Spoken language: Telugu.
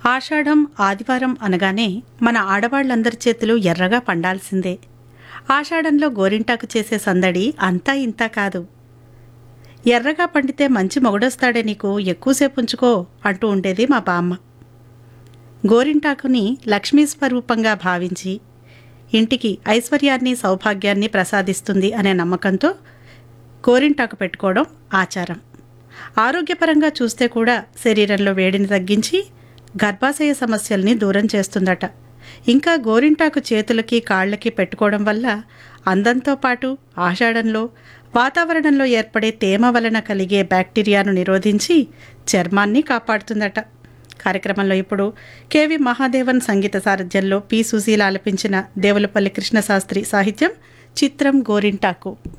ఆషాఢం ఆదివారం అనగానే మన ఆడవాళ్ళందరి చేతులు ఎర్రగా పండాల్సిందే ఆషాఢంలో గోరింటాకు చేసే సందడి అంతా ఇంతా కాదు ఎర్రగా పండితే మంచి మొగుడొస్తాడే నీకు ఎక్కువసేపు ఉంచుకో అంటూ ఉండేది మా బామ్మ గోరింటాకుని లక్ష్మీ స్వరూపంగా భావించి ఇంటికి ఐశ్వర్యాన్ని సౌభాగ్యాన్ని ప్రసాదిస్తుంది అనే నమ్మకంతో గోరింటాకు పెట్టుకోవడం ఆచారం ఆరోగ్యపరంగా చూస్తే కూడా శరీరంలో వేడిని తగ్గించి గర్భాశయ సమస్యల్ని దూరం చేస్తుందట ఇంకా గోరింటాకు చేతులకి కాళ్ళకి పెట్టుకోవడం వల్ల అందంతో పాటు ఆషాఢంలో వాతావరణంలో ఏర్పడే తేమ వలన కలిగే బ్యాక్టీరియాను నిరోధించి చర్మాన్ని కాపాడుతుందట కార్యక్రమంలో ఇప్పుడు కేవి మహాదేవన్ సంగీత సారథ్యంలో పి సుశీల ఆలపించిన దేవులపల్లి కృష్ణశాస్త్రి సాహిత్యం చిత్రం గోరింటాకు